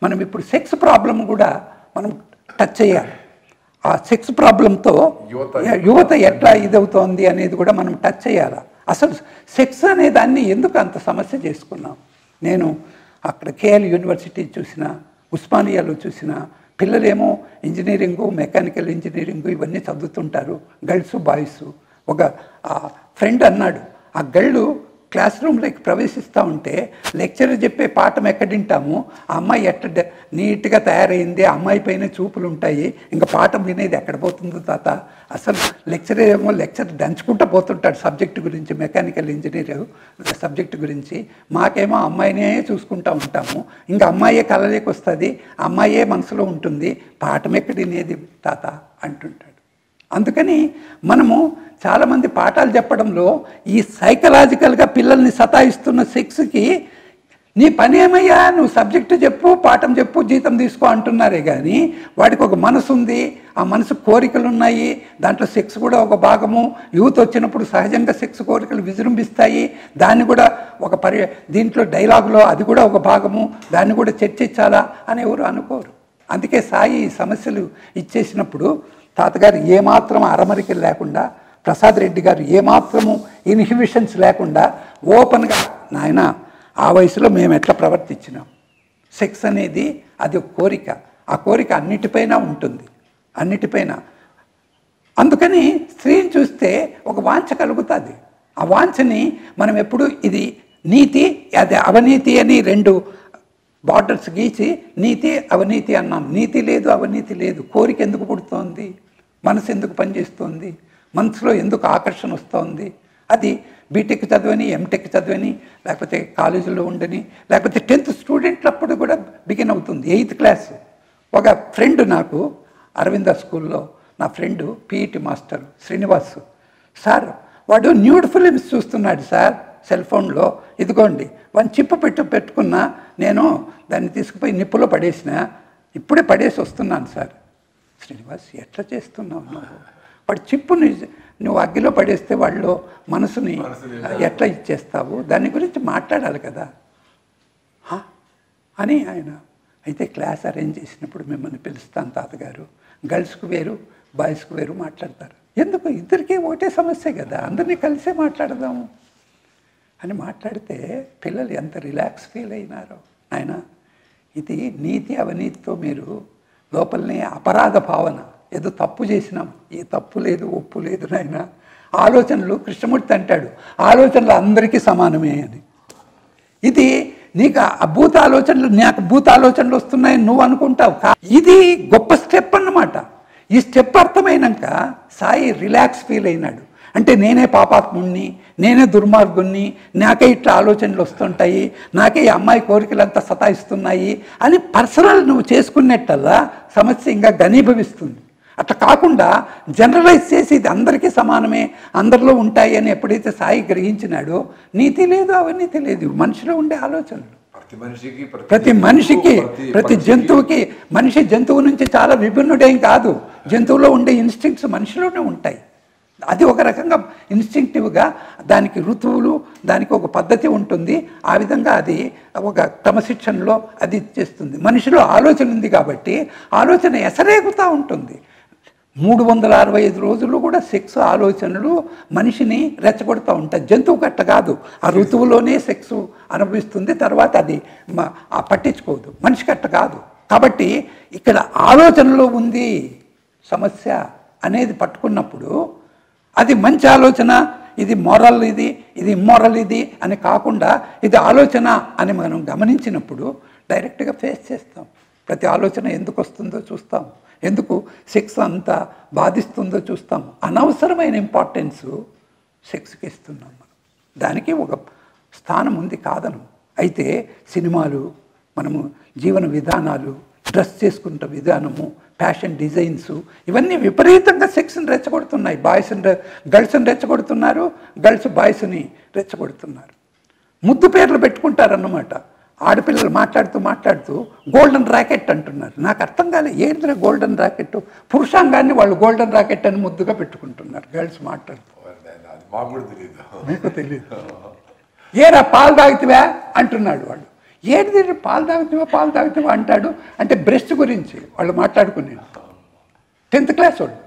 మనం ఇప్పుడు sex problem కూడా మనం టచ్ చేయాలి ఆ సెక్స్ ప్రాబ్లంతో యువత- యువత ఎట్లా ఇదవుతోంది అనేది కూడా మనం టచ్ చేయాలి అసలు సెక్స్ అనే దాన్ని ఎందుకు అంత సమస్య చేసుకున్నాం నేను అక్కడ కేఎల్ యూనివర్సిటీ చూసిన ఉస్మానియాలో చూసిన పిల్లలేమో ఇంజనీరింగు మెకానికల్ ఇంజనీరింగు ఇవన్నీ చదువుతుంటారు గర్ల్స్ బాయ్స్ ఒక ఫ్రెండ్ అన్నాడు ఆ గళ్ళు క్లాస్ రూమ్లోకి ప్రవేశిస్తూ ఉంటే లెక్చరర్ చెప్పే పాఠం ఎక్కడ వింటాము ఆ అమ్మాయి ఎట్ట డ- నీట్గా తయారైంది ఆ అమ్మాయి పైన చూపులు ఉంటాయి ఇంకా పాఠం వినేది ఎక్కడ పోతుందో తాత అసలు లెక్చరర్ ఏమో లెక్చర్ దంచుకుంటూ పోతుంటాడు సబ్జెక్టు గురించి మెకానికల్ ఇంజనీర్ సబ్జెక్ట్ గురించి మాకేమో అమ్మాయినే చూసుకుంటూ ఉంటాము ఇంకా అమ్మాయే కలలేకి వస్తుంది అమ్మాయే మనసులో ఉంటుంది పాఠం ఎక్కడ వినేది తాత అంటుంటాడు అందుకని మనము చాలామంది పాఠాలు చెప్పడంలో ఈ సైకలాజికల్గా పిల్లల్ని సతాయిస్తున్న సెక్స్కి నీ పని ఏమయ్యా నువ్వు సబ్జెక్టు చెప్పు పాఠం చెప్పు జీతం తీసుకో అంటున్నారే కానీ వాడికి ఒక మనసు ఉంది ఆ మనసు కోరికలు ఉన్నాయి దాంట్లో సెక్స్ కూడా ఒక భాగము యూత్ వచ్చినప్పుడు సహజంగా సెక్స్ కోరికలు విజృంభిస్తాయి దాన్ని కూడా ఒక పరి దీంట్లో డైలాగులో అది కూడా ఒక భాగము దాన్ని కూడా చర్చించాలా అని ఎవరు అనుకోరు అందుకే సాయి ఈ సమస్యలు ఇచ్చేసినప్పుడు తాతగారు ఏమాత్రం అరమరికలు లేకుండా ప్రసాద్ రెడ్డి గారు ఏమాత్రము ఇన్హిబిషన్స్ లేకుండా ఓపెన్గా నాయన ఆ వయసులో మేము ఎట్లా ప్రవర్తించినాం సెక్స్ అనేది అది ఒక కోరిక ఆ కోరిక అన్నిటిపైన ఉంటుంది అన్నిటిపైన అందుకని స్త్రీని చూస్తే ఒక వాంఛ కలుగుతుంది ఆ వాంఛని మనం ఎప్పుడు ఇది నీతి అది అవినీతి అని రెండు బార్డర్స్ గీచి నీతి అవినీతి అన్నాం నీతి లేదు అవినీతి లేదు కోరిక ఎందుకు పుడుతోంది మనసు ఎందుకు పనిచేస్తోంది మనసులో ఎందుకు ఆకర్షణ వస్తోంది అది బీటెక్ చదవని ఎంటెక్ చదవని లేకపోతే కాలేజీలో ఉండని లేకపోతే టెన్త్ స్టూడెంట్లప్పుడు కూడా బిగిన్ అవుతుంది ఎయిత్ క్లాస్ ఒక ఫ్రెండ్ నాకు అరవింద స్కూల్లో నా friend PET master Srinivas sir వాడు న్యూడ్ ఫిలిమ్స్ చూస్తున్నాడు సార్ సెల్ ఫోన్లో ఇదిగోండి వన్ చిప్పు పెట్టు పెట్టుకున్నా నేను దాన్ని తీసుకుపోయి నిప్పులో పడేసిన ఇప్పుడే పడేసి వస్తున్నాను సార్ శ్రీనివాస్ ఎట్లా చేస్తున్నావు నువ్వు వాడు చిప్పుని నువ్వు అగ్గిలో పడేస్తే వాళ్ళు మనసుని ఎట్లా ఇచ్చేస్తావు దాని గురించి మాట్లాడాలి కదా "హా?" అని ఆయన అయితే క్లాస్ అరేంజ్ చేసినప్పుడు మిమ్మల్ని పిలుస్తాను తాతగారు గర్ల్స్కు వేరు బాయ్స్కు వేరు మాట్లాడతారు ఎందుకు ఇద్దరికీ ఒకటే సమస్య కదా అందరినీ కలిసే మాట్లాడదాము అని మాట్లాడితే పిల్లలు ఎంత రిలాక్స్ ఫీల్ అయినారో ఆయన ఇది నీతి అవినీతితో మీరు లోపలనే అపరాధ భావన ఏదో తప్పు చేసినాం ఏ తప్పు లేదు ఒప్పు లేదు నాయన ఆలోచనలు కృష్ణమూర్తి అంటాడు ఆలోచనలు అందరికీ సమానమే అని ఇది నీకు ఆ భూత ఆలోచనలు నాకు భూత ఆలోచనలు వస్తున్నాయని నువ్వు అనుకుంటావు కా- ఇది గొప్ప స్టెప్ అన్నమాట ఈ స్టెప్ అర్థమైనాక సాయి రిలాక్స్ ఫీల్ అయినాడు అంటే నేనే పాపాత్ముణ్ణి నేనే దుర్మార్గుణ్ణి నాకే ఇట్లా ఆలోచనలు వస్తుంటాయి నాకే ఈ అమ్మాయి కోరికలంతా సతాయిస్తున్నాయి అని పర్సనల్ నువ్వు చేసుకున్నట్టల్లా సమస్య ఇంకా ఘనీభవిస్తుంది అట్లా కాకుండా జనరలైజ్ చేసి ఇది అందరికీ సమానమే అందరిలో ఉంటాయి అని ఎప్పుడైతే సాయి గ్రహించినాడో నీతి లేదు అవినీతి లేదు మనిషిలో ఉండే ఆలోచనలు ప్రతి మనిషికి ప్రతి మనిషికి ప్రతి ప్రతి పక్షికి, జంతువుకి మనిషి జంతువు నుంచి చాలా విభిన్నుడేం కాదు జంతువులో ఉండే ఇన్స్టింక్ట్స్ మనిషిలోనే ఉంటాయి అది ఒక రకంగా ఇన్స్టింక్టివ్గా దానికి ఋతువులు దానికి ఒక పద్ధతి ఉంటుంది ఆ విధంగా అది ఒక క్రమశిక్షణలో అది చేస్తుంది మనిషిలో ఆలోచన ఉంది కాబట్టి ఆలోచన ఎసరేగుతూ ఉంటుంది మూడు వందల అరవై ఐదు రోజులు కూడా సెక్స్ ఆలోచనలు మనిషిని రెచ్చగొడుతూ ఉంటాయి జంతువు కట్ట కాదు ఆ ఋతువులోనే సెక్స్ అనుభవిస్తుంది తర్వాత అది మ- ఆ పట్టించుకోదు మనిషి కట్ట కాదు కాబట్టి ఇక్కడ ఆలోచనలో ఉంది సమస్య అనేది పట్టుకున్నప్పుడు అది మంచి ఆలోచన ఇది మొరల్ ఇది ఇది ఇమ్మొరల్ ఇది అని కాకుండా ఇది ఆలోచన అని మనం గమనించినప్పుడు డైరెక్ట్గా ఫేస్ చేస్తాం ప్రతి ఆలోచన ఎందుకు వస్తుందో చూస్తాం ఎందుకు సెక్స్ అంత బాధిస్తుందో చూస్తాం అనవసరమైన ఇంపార్టెన్స్ సెక్స్కి ఇస్తున్నాం మనం దానికి ఒక స్థానం ఉంది కాదను అయితే సినిమాలు మనము జీవన విధానాలు డ్రెస్ చేసుకుంట విధానము ఫ్యాషన్ డిజైన్స్ ఇవన్నీ విపరీతంగా సెక్స్ని రెచ్చగొడుతున్నాయి బాయ్స్ని రె- గర్ల్స్ని రెచ్చగొడుతున్నారు గర్ల్స్ బాయ్స్ని రెచ్చగొడుతున్నారు ముద్దు పేర్లు పెట్టుకుంటారన్నమాట ఆడపిల్లలు మాట్లాడుతూ మాట్లాడుతూ గోల్డెన్ ర్యాకెట్ అంటున్నారు నాకు అర్థం కాలే ఏంటిరా గోల్డెన్ ర్యాకెట్ పురుషాంగాన్ని వాళ్ళు గోల్డెన్ ర్యాకెట్ అని ముద్దుగా పెట్టుకుంటున్నారు గర్ల్స్ మాట్లాడుతూ అది మాకు కూడా తెలియదు మీకు తెలియదు ఏరా పాలు తాగుతావా అంటున్నాడు వాడు ఏడు దగ్గర పాలు తాగుతావా పాలు తాగుతావా అంటాడు అంటే బ్రెస్ట్ గురించి వాళ్ళు మాట్లాడుకునేది టెన్త్ క్లాస్ వాళ్ళు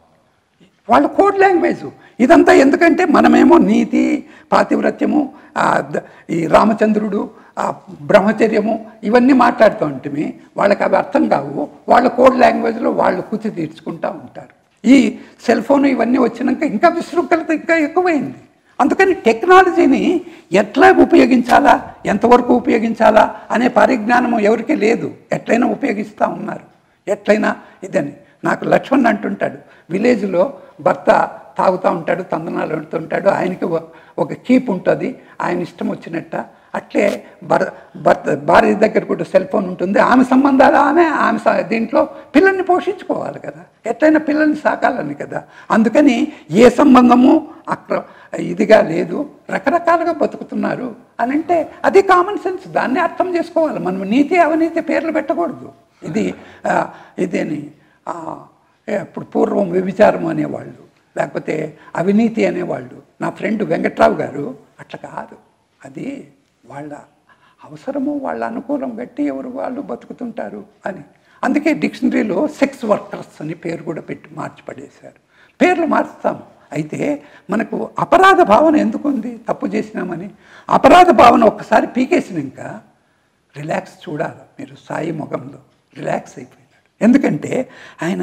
వాళ్ళ కోడ్ లాంగ్వేజ్ ఇదంతా ఎందుకంటే మనమేమో నీతి పాతివ్రత్యము ఆ ద- ఈ రామచంద్రుడు ఆ బ్రహ్మచర్యము ఇవన్నీ మాట్లాడుతూ ఉంటుంది వాళ్ళకి అవి అర్థం కావు వాళ్ళ కోడ్ లాంగ్వేజ్లో వాళ్ళు కూర్చి తీర్చుకుంటూ ఉంటారు ఈ సెల్ ఫోన్ ఇవన్నీ వచ్చినాక ఇంకా విశృంఖలత ఇంకా ఎక్కువైంది అందుకని టెక్నాలజీని ఎట్లా ఉపయోగించాలా ఎంతవరకు ఉపయోగించాలా అనే పరిజ్ఞానం ఎవరికీ లేదు ఎట్లయినా ఉపయోగిస్తూ ఉన్నారు ఎట్లయినా ఇదని నాకు లక్ష్మణ్ అంటుంటాడు విలేజ్లో భర్త తాగుతూ ఉంటాడు తందనాలు పెడుతుంటాడు ఆయనకి ఒక- ఒక కీప్ ఉంటుంది ఆయన ఇష్టం వచ్చినట్ట అట్లే భర్ భర్త భార్య దగ్గర కూడా సెల్ ఫోన్ ఉంటుంది ఆమె సంబంధాలు ఆమె ఆమె స- దీంట్లో పిల్లల్ని పోషించుకోవాలి కదా ఎట్లయినా పిల్లల్ని సాకాలని కదా అందుకని ఏ సంబంధము అక్కడ ఇదిగా లేదు రకరకాలుగా బతుకుతున్నారు అని అంటే అది కామన్ సెన్స్ దాన్ని అర్థం చేసుకోవాలి మనం నీతి అవినీతి పేర్లు పెట్టకూడదు ఇది ఆ, ఇదేని ఆ, ఇప్పుడు పూర్వం వ్యభిచారం అనేవాళ్ళు లేకపోతే అవినీతి అనేవాళ్ళు నా ఫ్రెండ్ వెంకట్రావు గారు అట్లా కాదు అది వాళ్ళ అవసరము వాళ్ళ అనుకూలం బట్టి ఎవరు వాళ్ళు బతుకుతుంటారు అని అందుకే డిక్షనరీలో సెక్స్ వర్కర్స్ అని పేరు కూడా పెట్టి మార్చి పడేశారు పేర్లు మార్చుతాము అయితే మనకు అపరాధ భావన ఎందుకు ఉంది తప్పు చేసినామని అపరాధ భావన ఒక్కసారి పీకేసినాక రిలాక్స్ చూడాలి మీరు సాయి ముఖంలో రిలాక్స్ అయిపోయినాడు ఎందుకంటే ఆయన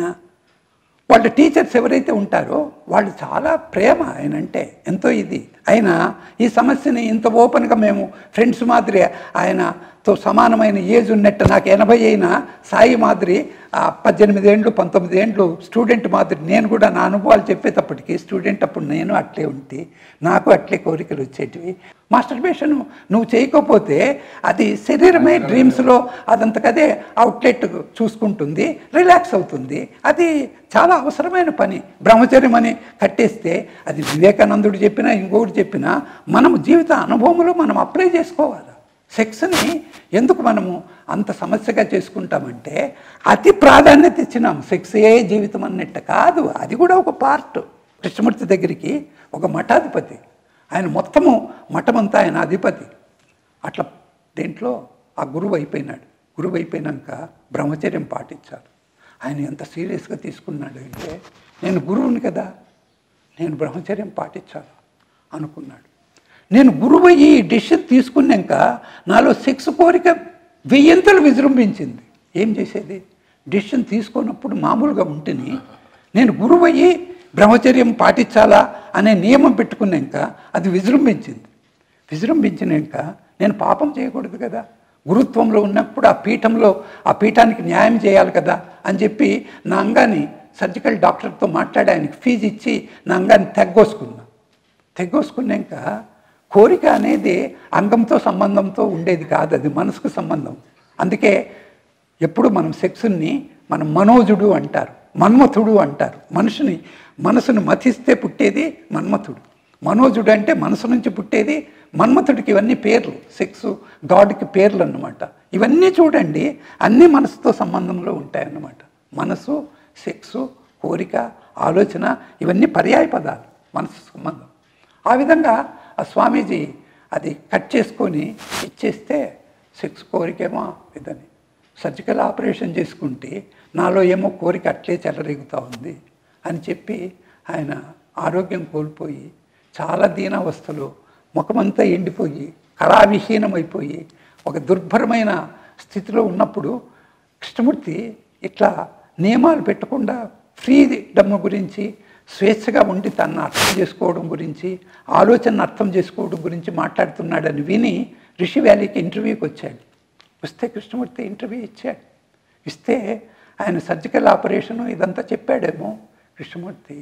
వాళ్ళ టీచర్స్ ఎవరైతే ఉంటారో వాళ్ళు చాలా ప్రేమ ఆయన అంటే ఎంతో ఇది ఆయన ఈ సమస్యని ఇంత ఓపెన్గా మేము ఫ్రెండ్స్ మాదిరి ఆయనతో సమానమైన ఏజ్ ఉన్నట్టు నాకు ఎనభై అయినా సాయి మాదిరి ఆ, పద్దెనిమిది ఏండ్లు పంతొమ్మిది ఏండ్లు స్టూడెంట్ మాదిరి నేను కూడా నా అనుభవాలు చెప్పేటప్పటికి స్టూడెంట్ అప్పుడు నేను అట్లే ఉంటే నాకు అట్లే కోరికలు వచ్చేటివి మాస్టర్బేషన్ నువ్వు చేయకపోతే అది శరీరమే డ్రీమ్స్లో అదంతకదే అవుట్లెట్ చూసుకుంటుంది రిలాక్స్ అవుతుంది అది చాలా అవసరమైన పని బ్రహ్మచర్యం అని కట్టేస్తే అది వివేకానందుడు చెప్పినా ఇంకొకటి చెప్పినా మనం జీవిత అనుభవంలో మనం అప్లై చేసుకోవాలి సెక్స్ని ఎందుకు మనము అంత సమస్యగా చేసుకుంటామంటే అతి ప్రాధాన్యత ఇచ్చినాం సెక్స్ ఏ జీవితం అన్నట్టు కాదు అది కూడా ఒక పార్ట్ కృష్ణమూర్తి దగ్గరికి ఒక మఠాధిపతి ఆయన మొత్తము మఠమంతా ఆయన అధిపతి అట్లా దేంట్లో ఆ గురువు అయిపోయినాడు గురువు అయిపోయినాక బ్రహ్మచర్యం పాటించాలి ఆయన ఎంత సీరియస్గా తీసుకున్నాడు అంటే నేను గురువుని కదా నేను బ్రహ్మచర్యం పాటించాలి అనుకున్నాడు నేను గురువు అయ్యి ఈ డెసిషన్ తీసుకున్నాక నాలో సెక్స్ కోరిక వెయ్యంతలు విజృంభించింది ఏం చేసేది డెసిషన్ తీసుకున్నప్పుడు మామూలుగా ఉంటేని నేను గురువు అయ్యి బ్రహ్మచర్యం పాటించాలా అనే నియమం పెట్టుకున్నాక అది విజృంభించింది విజృంభించినాక నేను పాపం చేయకూడదు కదా గురుత్వంలో ఉన్నప్పుడు ఆ పీఠంలో ఆ పీఠానికి న్యాయం చేయాలి కదా అని చెప్పి నా అంగాన్ని సర్జికల్ డాక్టర్తో మాట్లాడి ఆయనకి ఫీజు ఇచ్చి నా అంగాన్ని తెగ్గోసుకున్నా తెగ్గోసుకున్నాక కోరిక అనేది అంగంతో సంబంధంతో ఉండేది కాదు అది మనసుకు సంబంధం అందుకే ఎప్పుడు మనం సెక్స్ని మనం మనోజుడు అంటారు మన్మథుడు అంటారు మనిషిని మనసును మతిస్తే పుట్టేది మన్మథుడు మనోజుడు అంటే మనసు నుంచి పుట్టేది మన్మథుడికి ఇవన్నీ పేర్లు సెక్స్ గాడ్కి పేర్లు అన్నమాట ఇవన్నీ చూడండి అన్నీ మనసుతో సంబంధంలో ఉంటాయన్నమాట మనసు సెక్సు కోరిక ఆలోచన ఇవన్నీ పర్యాయ పదాలు మనసు సంబంధం ఆ విధంగా ఆ స్వామీజీ అది కట్ చేసుకొని ఇచ్చేస్తే సెక్స్ కోరికేమో ఇదని సర్జికల్ ఆపరేషన్ చేసుకుంటే నాలో ఏమో కోరిక అట్లే చెలరేగుతూ ఉంది అని చెప్పి ఆయన ఆరోగ్యం కోల్పోయి చాలా దీనావస్థలో ముఖమంతా ఎండిపోయి కళావిహీనమైపోయి ఒక దుర్భరమైన స్థితిలో ఉన్నప్పుడు కృష్ణమూర్తి ఇట్లా నియమాలు పెట్టకుండా ఫ్రీ డమ్మ గురించి స్వేచ్ఛగా ఉండి తను అర్థం చేసుకోవడం గురించి ఆలోచనను అర్థం చేసుకోవడం గురించి మాట్లాడుతున్నాడని విని ఋషి వ్యాలీకి ఇంటర్వ్యూకి వచ్చాడు వస్తే కృష్ణమూర్తి ఇంటర్వ్యూ ఇచ్చాడు ఇస్తే ఆయన సర్జికల్ ఆపరేషను ఇదంతా చెప్పాడేమో కృష్ణమూర్తి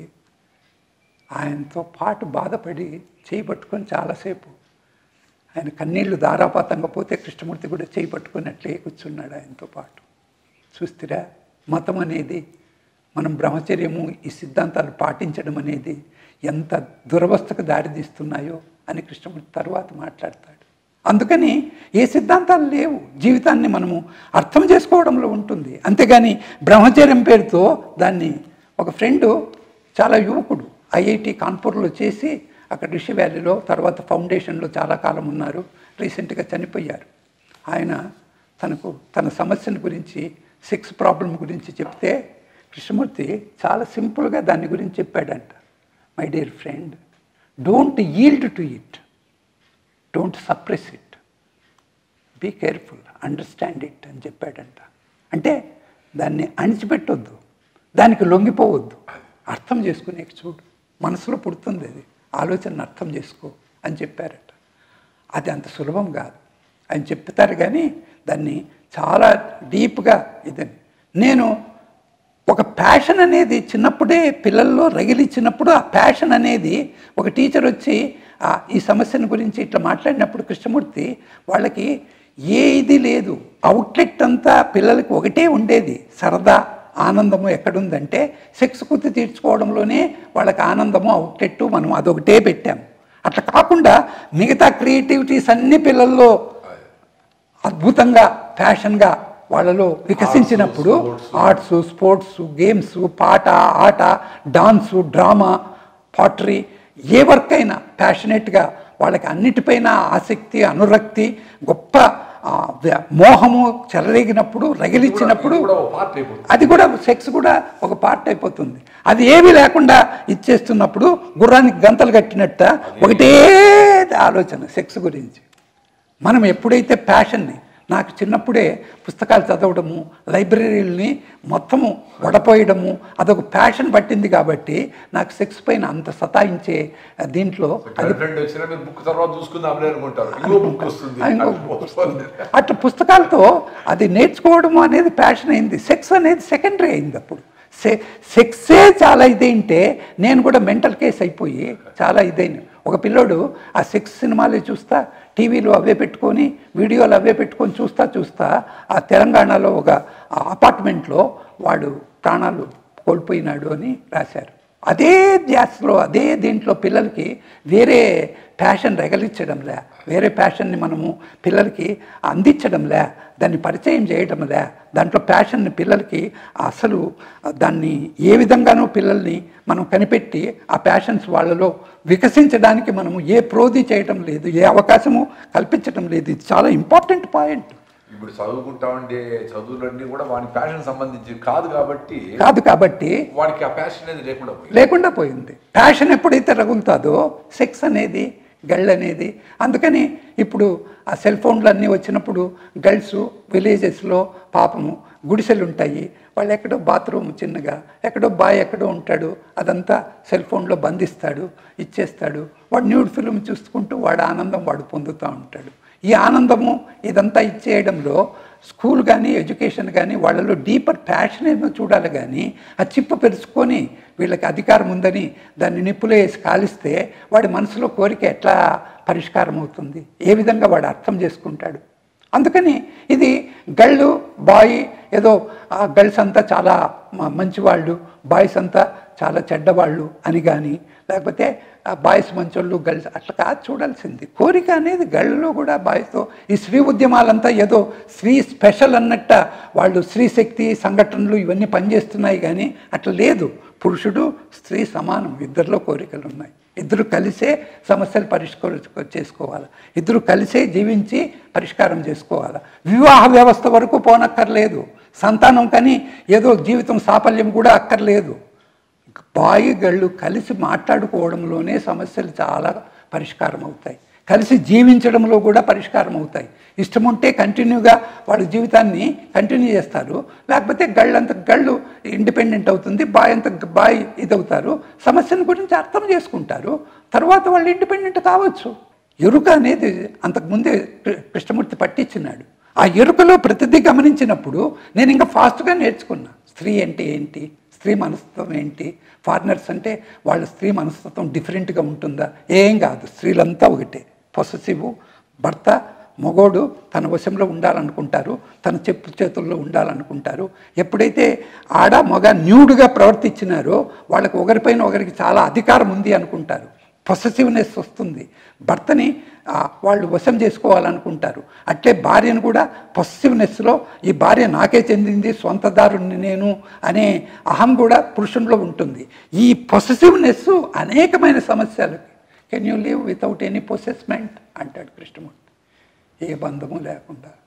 ఆయనతో పాటు బాధపడి చేయి పట్టుకొని చాలాసేపు ఆయన కన్నీళ్లు ధారాపాతంగా పోతే కృష్ణమూర్తి కూడా చేయి పట్టుకున్నట్లే కూర్చున్నాడు ఆయనతో పాటు చూస్తారా మతం అనేది మనం బ్రహ్మచర్యము ఈ సిద్ధాంతాలు పాటించడం అనేది ఎంత దురవస్థకు దారితీస్తున్నాయో అని కృష్ణమూర్తి తర్వాత మాట్లాడతాడు అందుకని ఏ సిద్ధాంతాలు లేవు జీవితాన్ని మనము అర్థం చేసుకోవడంలో ఉంటుంది అంతేగాని బ్రహ్మచర్యం పేరుతో దాన్ని ఒక ఫ్రెండు చాలా యువకుడు ఐఐటి కాన్పూర్లో చేసి అక్కడ రిషి వ్యాలీలో తర్వాత ఫౌండేషన్లో చాలా కాలం ఉన్నారు రీసెంట్గా చనిపోయారు ఆయన తనకు తన సమస్యను గురించి సెక్స్ ప్రాబ్లం గురించి చెప్తే కృష్ణమూర్తి చాలా సింపుల్గా దాని గురించి చెప్పాడంట my dear friend don't yield to it don't suppress it be careful understand it అని చెప్పాడంట అంటే దాన్ని అణిచిపెట్టొద్దు దానికి లొంగిపోవద్దు అర్థం చేసుకునే చూడు మనసులో పుడుతుంది అది ఆలోచనను అర్థం చేసుకో అని చెప్పారట అది అంత సులభం కాదు అని చెప్తారు కానీ దాన్ని చాలా డీప్గా ఇదని నేను ఒక ప్యాషన్ అనేది చిన్నప్పుడే పిల్లల్లో రగిలిచ్చినప్పుడు ఆ ప్యాషన్ అనేది ఒక టీచర్ వచ్చి ఆ ఈ సమస్యను గురించి ఇట్లా మాట్లాడినప్పుడు కృష్ణమూర్తి వాళ్ళకి ఏ ఇది లేదు అవుట్లెట్ అంతా పిల్లలకి ఒకటే ఉండేది సరదా ఆనందము ఎక్కడుందంటే సెక్స్ కుత్తి తీర్చుకోవడంలోనే వాళ్ళకి ఆనందము అవుట్లెట్ మనం అదొకటే పెట్టాం అట్లా కాకుండా మిగతా క్రియేటివిటీస్ అన్ని పిల్లల్లో అద్భుతంగా ఫ్యాషన్గా వాళ్ళలో వికసించినప్పుడు ఆర్ట్స్ స్పోర్ట్స్ గేమ్స్ పాట ఆట డాన్సు డ్రామా పాటరీ ఏ వర్క్ అయినా ప్యాషనెట్గా వాళ్ళకి అన్నిటిపైన ఆసక్తి అనురక్తి గొప్ప ఆ, వ్య- మోహము చెలరేగినప్పుడు రగిలిచ్చినప్పుడు ఇది కూడా ఒక part అయిపోతుంది. అది కూడా సెక్స్ కూడా ఒక పార్ట్ అయిపోతుంది అది ఏమీ లేకుండా ఇచ్చేస్తున్నప్పుడు గుర్రానికి గంతలు కట్టినట్ట ఒకటే ఆలోచన సెక్స్ గురించి మనం ఎప్పుడైతే ప్యాషన్ని నాకు చిన్నప్పుడే పుస్తకాలు చదవడము లైబ్రరీలని మొత్తము వడపోయడము అదొక ప్యాషన్ పట్టింది కాబట్టి నాకు సెక్స్ పైన అంత సతాయించే దీంట్లో గర్ల్ ఫ్రెండ్ వచ్చినా మీరు బుక్ తర్వాత చూసుకుందాం అనుకుంటారు ఇంకో బుక్ వస్తుంది ఇంకో book వస్తుంది. అట్లా పుస్తకాలతో అది నేర్చుకోవడం అనేది ప్యాషన్ అయింది సెక్స్ అనేది సెకండరీ అయింది అప్పుడు సె సెక్సే చాలా ఇదేంటే నేను కూడా మెంటల్ కేస్ అయిపోయి చాలా ఇదైన ఒక పిల్లోడు ఆ సెక్స్ సినిమాలే చూస్తా టీవీలో అవే పెట్టుకొని వీడియోలు అవే పెట్టుకొని చూస్తా చూస్తా ఆ తెలంగాణలో ఒక అపార్ట్మెంట్లో వాడు ప్రాణాలు కోల్పోయినాడు అని రాశారు అదే ధ్యాసలో అదే దీంట్లో పిల్లలకి వేరే ప్యాషన్ రగలించడంలే వేరే ప్యాషన్ని మనము పిల్లలకి అందించడంలే దాన్ని పరిచయం చేయడంలే దాంట్లో ప్యాషన్ని పిల్లలకి అసలు దాన్ని ఏ విధంగానూ పిల్లల్ని మనం కనిపెట్టి ఆ ప్యాషన్స్ వాళ్ళలో వికసించడానికి మనము ఏ ప్రోధి చేయడం లేదు ఏ అవకాశము కల్పించడం లేదు ఇది చాలా ఇంపార్టెంట్ పాయింట్ ఇప్పుడు చదువుకుంటా ఉండే చదువులన్నీ కూడా వాని ప్యాషన్ సంబంధించి కాదు కాబట్టి కాదు కాబట్టి వాడికి ఆ ప్యాషన్ అనేది లేకుండా పోయింది లేకుండా పోయింది ప్యాషన్ ఎప్పుడైతే రగులుతుందో సెక్స్ అనేది గళ్ళు అనేది అందుకని ఇప్పుడు ఆ సెల్ ఫోన్లు అన్నీ వచ్చినప్పుడు గర్ల్స్ విలేజెస్లో పాపము గుడిసెలు ఉంటాయి వాళ్ళు ఎక్కడో బాత్రూమ్ చిన్నగా ఎక్కడో బాయ్ ఎక్కడో ఉంటాడు అదంతా సెల్ ఫోన్లో బంధిస్తాడు ఇచ్చేస్తాడు వాడు న్యూడ్ ఫిల్మ్ చూసుకుంటూ వాడు ఆనందం వాడు పొందుతూ ఉంటాడు ఈ ఆనందము ఇదంతా ఇచ్చేయడంలో స్కూల్ కానీ ఎడ్యుకేషన్ కానీ వాళ్ళలో డీపర్ ప్యాషన్ ఏమో చూడాలి కానీ ఆ చిప్ప పెరుచుకొని వీళ్ళకి అధికారం ఉందని దాన్ని నిప్పులో వేసి కాలిస్తే వాడి మనసులో కోరిక ఎట్లా పరిష్కారం అవుతుంది ఏ విధంగా వాడు అర్థం చేసుకుంటాడు అందుకని ఇది గళ్ళు బాయ్ ఏదో ఆ గర్ల్స్ అంతా చాలా మ- మంచివాళ్ళు బాయ్స్ అంతా చాలా చెడ్డవాళ్ళు అని కానీ లేకపోతే ఆ బాయ్స్ మంచోళ్ళు గర్ల్స్ అట్లా కాదు చూడాల్సింది కోరిక అనేది గళ్ళలో కూడా బాయ్స్తో ఈ స్త్రీ ఉద్యమాలంతా ఏదో స్త్రీ స్పెషల్ అన్నట్ట వాళ్ళు స్త్రీ శక్తి సంఘటనలు ఇవన్నీ పనిచేస్తున్నాయి కానీ అట్లా లేదు పురుషుడు స్త్రీ సమానం ఇద్దరిలో కోరికలు ఉన్నాయి ఇద్దరు కలిసే సమస్యలు పరిష్కరించుకో చేసుకోవాలి ఇద్దరు కలిసే జీవించి పరిష్కారం చేసుకోవాలి వివాహ వ్యవస్థ వరకు పోనక్కర్లేదు సంతానం కానీ ఏదో జీవితం సాఫల్యం కూడా అక్కర్లేదు బాయి గళ్ళు కలిసి మాట్లాడుకోవడంలోనే సమస్యలు చాలా పరిష్కారం అవుతాయి కలిసి జీవించడంలో కూడా పరిష్కారం అవుతాయి ఇష్టం ఉంటే కంటిన్యూగా వాళ్ళ జీవితాన్ని కంటిన్యూ చేస్తారు లేకపోతే గళ్ళంత గళ్ళు ఇండిపెండెంట్ అవుతుంది బాయ్ అంత బాయ్ ఇదవుతారు సమస్యను గురించి అర్థం చేసుకుంటారు తర్వాత వాళ్ళు ఇండిపెండెంట్ కావచ్చు ఎరుక అనేది అంతకుముందే కృ- కృష్ణమూర్తి పట్టించినాడు ఆ ఎరుకలో ప్రతిదీ గమనించినప్పుడు నేను ఇంకా ఫాస్ట్గా నేర్చుకున్నా స్త్రీ అంటే ఏంటి స్త్రీ మనస్తత్వం ఏంటి ఫారినర్స్ అంటే వాళ్ళ స్త్రీ మనస్తత్వం డిఫరెంట్గా ఉంటుందా ఏం కాదు స్త్రీలంతా ఒకటే పొసెసివ్ భర్త మగోడు తన వశంలో ఉండాలనుకుంటారు తన చెప్పు చేతుల్లో ఉండాలనుకుంటారు ఎప్పుడైతే ఆడ మగ న్యూడ్గా ప్రవర్తించినారో వాళ్ళకి ఒకరిపైన ఒకరికి చాలా అధికారం ఉంది అనుకుంటారు పొసెసివ్నెస్ వస్తుంది భర్తని ఆ, వాళ్ళు వశం చేసుకోవాలనుకుంటారు అట్లే భార్యను కూడా పొసెసివ్నెస్లో ఈ భార్య నాకే చెందింది సొంతదారుని నేను అనే అహం కూడా పురుషునిలో ఉంటుంది ఈ పొసెసివ్నెస్ అనేకమైన సమస్యలకి can you live without any possessment అంటాడు కృష్ణమూర్తి ఏ బంధము లేకుండా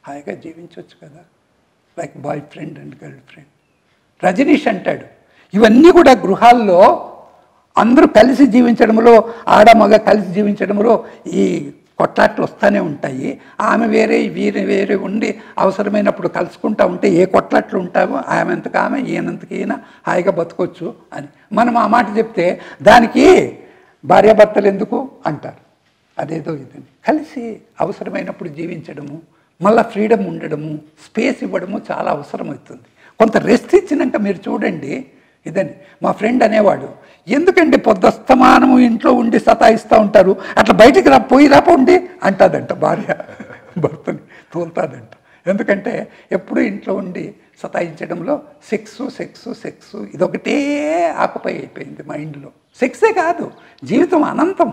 హాయిగా జీవించవచ్చు కదా like boy friend and girl friend Rajneesh అంటాడు ఇవన్నీ కూడా గృహాల్లో అందరూ కలిసి జీవించడంలో ఆడ మగ కలిసి జీవించడంలో ఈ కొట్లాట్లు వస్తూనే ఉంటాయి ఆమె వేరే వీరే వేరే ఉండి అవసరమైనప్పుడు కలుసుకుంటా ఉంటే ఏ కొట్లాట్లు ఉంటావో ఆమె అంతకు ఆమె ఈయనంతకు ఈయన హాయిగా బతకొచ్చు అని మనం ఆ మాట చెప్తే దానికి భార్యాభర్తలు ఎందుకు అంటారు అదేదో ఇదని కలిసి అవసరమైనప్పుడు జీవించడము మళ్ళీ ఫ్రీడమ్ ఉండడము స్పేస్ ఇవ్వడము చాలా అవసరం అవుతుంది కొంత రెస్ట్ ఇచ్చినాక మీరు చూడండి ఇదని మా ఫ్రెండ్ అనేవాడు ఎందుకండి పొద్దస్తమానము ఇంట్లో ఉండి సతాయిస్తూ ఉంటారు అట్లా బయటికి రా పోయి రాపోండి అంటాదంట భార్య భర్తని తోలుతాదంట ఎందుకంటే ఎప్పుడు ఇంట్లో ఉండి సతాయించడంలో సెక్స్ సెక్స్ సెక్స్ ఇదొకటే ఆకుపై అయిపోయింది మైండ్లో సెక్సే కాదు జీవితం అనంతం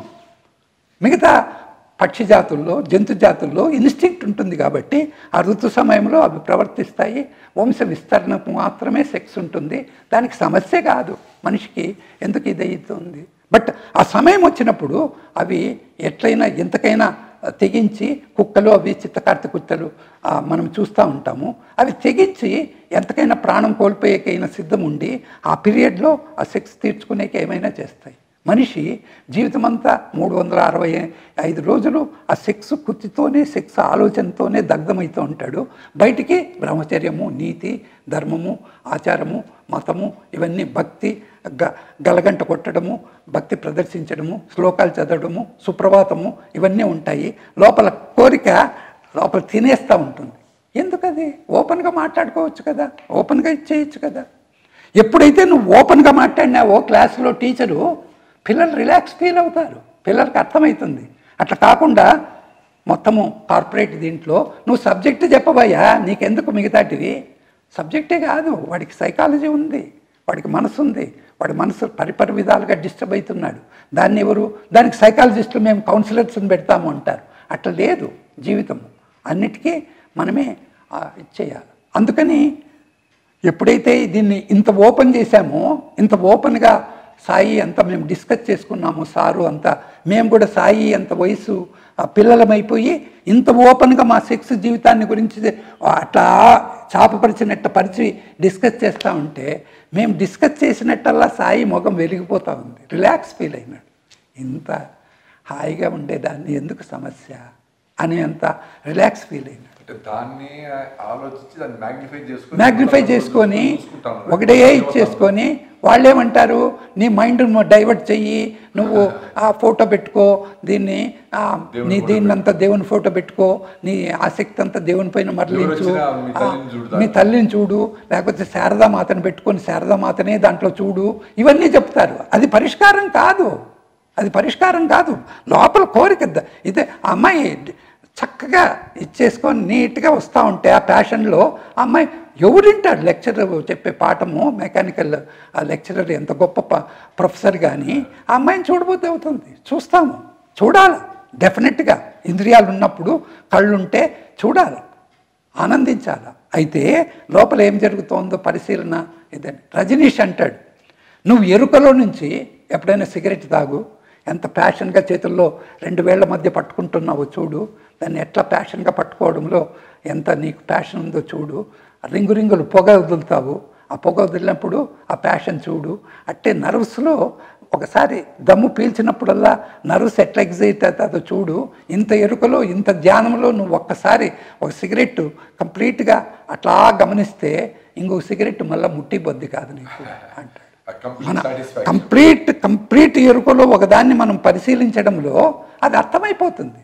మిగతా పక్షి జాతుల్లో జంతు జాతుల్లో ఇన్స్టింక్ట్ ఉంటుంది కాబట్టి ఆ ఋతు సమయంలో అవి ప్రవర్తిస్తాయి వంశ విస్తరణకు మాత్రమే సెక్స్ ఉంటుంది దానికి సమస్య కాదు మనిషికి ఎందుకు ఇది అవుతుంది బట్ ఆ సమయం వచ్చినప్పుడు అవి ఎట్లయినా ఎంతకైనా తెగించి కుక్కలు అవి చిత్తకార్త కుత్తలు ఆ, మనం చూస్తూ ఉంటాము అవి తెగించి ఎంతకైనా ప్రాణం కోల్పోయేకైనా సిద్ధం ఉండి ఆ పీరియడ్లో ఆ సెక్స్ తీర్చుకునేకి ఏమైనా చేస్తాయి మనిషి జీవితం అంతా మూడు వందల అరవై ఐదు రోజులు ఆ సెక్స్ కుర్తితోనే సెక్స్ ఆలోచనతోనే దగ్ధమవుతూ ఉంటాడు బయటికి బ్రహ్మచర్యము నీతి ధర్మము ఆచారము మతము ఇవన్నీ భక్తి గ గలగంట కొట్టడము భక్తి ప్రదర్శించడము శ్లోకాలు చదవడము సుప్రభాతము ఇవన్నీ ఉంటాయి లోపల కోరిక లోపల తినేస్తూ ఉంటుంది ఎందుకది ఓపెన్గా మాట్లాడుకోవచ్చు కదా ఓపెన్గా ఇచ్చేయచ్చు కదా ఎప్పుడైతే నువ్వు ఓపెన్గా మాట్లాడినావో క్లాసులో టీచరు పిల్లలు రిలాక్స్ ఫీల్ అవుతారు పిల్లలకి అర్థమవుతుంది అట్లా కాకుండా మొత్తము కార్పొరేట్ దీంట్లో నువ్వు సబ్జెక్ట్ చెప్పబోయా నీకెందుకు మిగతాటివి సబ్జెక్టే కాదు వాడికి సైకాలజీ ఉంది వాడికి మనసు ఉంది వాడి మనసు పరిపరి విధాలుగా డిస్టర్బ్ అవుతున్నాడు దాన్ని ఎవరు దానికి సైకాలజిస్టులు మేము కౌన్సిలర్స్ని పెడతాము అంటారు అట్లా లేదు జీవితం అన్నిటికీ మనమే ఆ, ఇచ్చేయాలి అందుకని ఎప్పుడైతే దీన్ని ఇంత ఓపెన్ చేశామో ఇంత ఓపెన్గా సాయి అంతా మేము డిస్కస్ చేసుకున్నాము సారు అంతా మేము కూడా సాయి అంత వయసు ఆ, పిల్లలమైపోయి ఇంత ఓపెన్గా మా సెక్స్ జీవితాన్ని గురించి అట్లా చాపపరిచినట్టు పరిచి డిస్కస్ చేస్తూ ఉంటే మేము డిస్కస్ చేసినట్టల్లా సాయి ముఖం వెలిగిపోతూ ఉంది రిలాక్స్ ఫీల్ అయినాడు ఇంత హాయిగా ఉండేదాన్ని ఎందుకు సమస్య అని అంత రిలాక్స్ ఫీల్ అయినాడు అంటే దాన్ని ఆలోచించి దాన్ని మ్యాగ్నిఫై చేసుకొని మ్యాగ్నిఫై చేసుకొని చూసుకుంటాను. ఒకటే ఇచ్చేసుకొని వాళ్ళు ఏమంటారు నీ మైండ్ డైవర్ట్ చెయ్యి నువ్వు ఆ ఫోటో పెట్టుకో దీన్ని ఆ, నీ దీన్ని అంతా దేవుని ఫోటో పెట్టుకో నీ ఆసక్తి అంతా దేవుని పైన మరలించు వచ్చినా మీ ఆ, తల్లిని చూడు మీ తల్లిని చూడు లేకపోతే శారదామాతను పెట్టుకొని శారదామాతనే దాంట్లో చూడు ఇవన్నీ చెప్తారు అది పరిష్కారం కాదు అది పరిష్కారం కాదు లోపల కోరిక ద- ఇదే ఆ అమ్మాయి చక్కగా ఇచ్చేసుకొని నీట్గా వస్తూ ఉంటే ఆ ప్యాషన్లో ఆ అమ్మాయి ఎవరింటాడు లెక్చరర్ చెప్పే పాఠము మెకానికల్ ఆ లెక్చరర్ ఎంత గొప్ప ప- ప్రొఫెసర్ కానీ ఆ అమ్మాయిని చూడబోతే అవుతుంది చూస్తాము చూడాలి డెఫినెట్గా ఇంద్రియాలు ఉన్నప్పుడు కళ్ళుంటే చూడాలి ఆనందించాలి అయితే లోపల ఏం జరుగుతోందో పరిశీలన ఇదని రజనీష్ అంటాడు నువ్వు ఎరుకలో నుంచి ఎప్పుడైనా సిగరెట్ తాగు ఎంత ప్యాషన్గా చేతుల్లో రెండు వేళ్ల మధ్య పట్టుకుంటున్నావో చూడు దాన్ని ఎట్లా ప్యాషన్గా పట్టుకోవడంలో ఎంత నీకు ప్యాషన్ ఉందో చూడు రింగు రింగులు పొగ వదులుతావు ఆ పొగ వదిలినప్పుడు ఆ ప్యాషన్ చూడు అట్టే నర్వ్స్లో ఒకసారి దమ్ము పీల్చినప్పుడల్లా నర్వ్స్ ఎట్లా ఎగ్జైట్ అవుతుందో చూడు ఇంత ఎరుకలో ఇంత ధ్యానంలో నువ్వు ఒక్కసారి ఒక సిగరెట్ కంప్లీట్గా అట్లా గమనిస్తే ఇంకొక సిగరెట్ మళ్ళీ ముట్టిబొద్ది కాదు నీకు అంటాడు కంప్లీట్ మన సాటిస్ఫాక్షన్ కంప్లీట్ కంప్లీట్ ఎరుకలో ఒకదాన్ని మనం పరిశీలించడంలో అది అర్థమైపోతుంది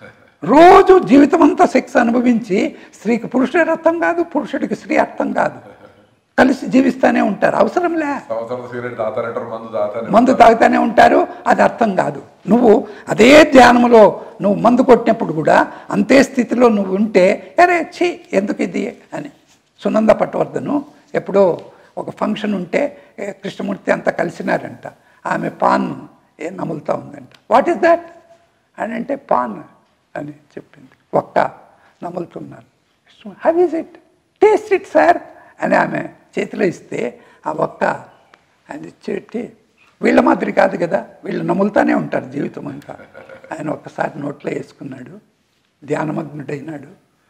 రోజు జీవితం అంతా సెక్స్ అనుభవించి స్త్రీకి పురుషుడి అర్థం కాదు పురుషుడికి స్త్రీ అర్థం కాదు కలిసి జీవిస్తూనే ఉంటారు అవసరంలే సంవత్సరం సిగరెట్ తాతారంటారు మందు తాతారు మందు తాగుతూనే ఉంటారు అది అర్థం కాదు నువ్వు అదే ధ్యానంలో నువ్వు మందు కొట్టినప్పుడు కూడా అంతే స్థితిలో నువ్వు ఉంటే అరే ఛీ ఎందుకు ఇది అని సునంద పట్టవర్ధను ఎప్పుడో ఒక ఫంక్షన్ ఉంటే ఏ, కృష్ణమూర్తి అంతా కలిసినారంట ఆమె పాన్ ఏ నములుతూ ఉందంట వాట్ ఈస్ దట్ అని అంటే పాన్ అని చెప్పింది ఒక్క నములుతున్నారు how is it taste it sir అని ఆమె చేతిలో ఇస్తే ఆ ఒక్క ఆయన ఇచ్చేటి వీళ్ళ మాదిరి కాదు కదా వీళ్ళు నములుతానే ఉంటారు జీవితం అంతా ఆయన ఒక్కసారి నోట్లో వేసుకున్నాడు ధ్యానమగ్నుడైనాడు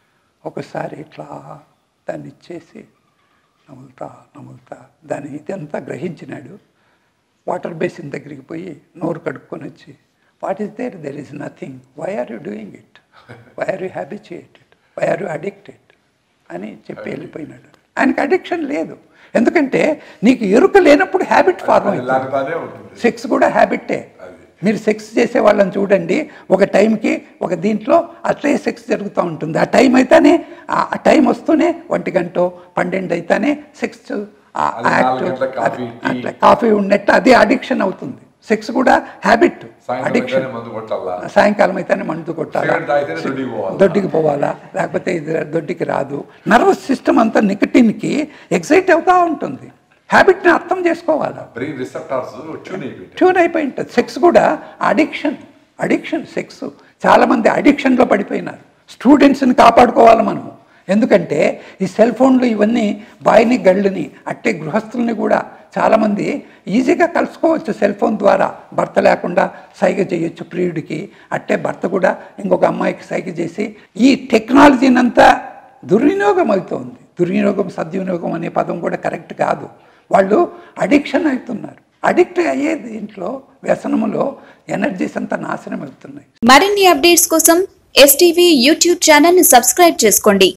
ఒకసారి ఇట్లా దాన్ని ఇచ్చేసి నములుతా నములుతా దాన్ని ఇదంతా గ్రహించినాడు వాటర్ బేసిన్ దగ్గరికి పోయి నోరు కడుక్కొని వచ్చి what is there there is nothing why are you doing it why are you habituated why are you addicted అని చెప్పి వెళ్ళిపోయినాడు ఆయనకి అడిక్షన్ లేదు ఎందుకంటే నీకు ఎరుక లేనప్పుడు హ్యాబిట్ ఫార్మ్ అది అవుతుంది లాగుతానే ఉంటుంది సెక్స్ కూడా హ్యాబిట్టే అది. మీరు సెక్స్ చేసే వాళ్ళని చూడండి ఒక టైంకి ఒక దీంట్లో అట్లే సెక్స్ జరుగుతూ ఉంటుంది ఆ టైం అయితేనే ఆ ఆ టైం వస్తూనే ఒంటి గంట పన్నెండు అయితేనే సెక్స్ ఆ అది యాక్ట్ నాలుగు గంటల కాఫీ, టీ. అట్లా కాఫీ ఉన్నట్టు అది అడిక్షన్ అవుతుంది సెక్స్ కూడా హ్యాబిట్ సాయంత్రం అడిక్షన్ అయితేనే మందు కొట్టాలా సాయంకాలం అయితేనే మందు కొట్టాలా సిగరెట్ తాగితేనే దొడ్డికి పోవాలా? దొడ్డికి పోవాలా లేకపోతే ఇది దొడ్డికి రాదు నర్వస్ సిస్టమ్ అంతా నికటిన్కి ఎగ్జైట్ అవుతూ ఉంటుంది హ్యాబిట్ని అర్థం చేసుకోవాలా బ్రెయిన్ రిసెప్టార్స్ ట్యూన్ అయిపోయింది ట్యూన్ అయిపోయి ఉంటుంది సెక్స్ కూడా అడిక్షన్ అడిక్షన్ సెక్స్ చాలామంది అడిక్షన్లో పడిపోయినారు స్టూడెంట్స్ని కాపాడుకోవాలి మనం ఎందుకంటే ఈ సెల్ ఫోన్లు ఇవన్నీ బాయిని గళ్ళని అట్టే గృహస్థుల్ని కూడా చాలామంది ఈజీగా కలుసుకోవచ్చు సెల్ ఫోన్ ద్వారా భర్త లేకుండా సైగ చేయొచ్చు ప్రియుడికి అట్టే భర్త కూడా ఇంకొక అమ్మాయికి సైగ చేసి ఈ టెక్నాలజీని అంతా దుర్వినియోగం అవుతోంది దుర్వినియోగం సద్వినియోగం అనే పదం కూడా కరెక్ట్ కాదు వాళ్ళు అడిక్షన్ అవుతున్నారు అడిక్ట్ అయ్యే దీంట్లో వ్యసనములో ఎనర్జీస్ అంతా నాశనం అవుతున్నాయి మరిన్ని అప్డేట్స్ కోసం ఎస్టీవీ యూట్యూబ్ ఛానల్ ని సబ్స్క్రైబ్ చేసుకోండి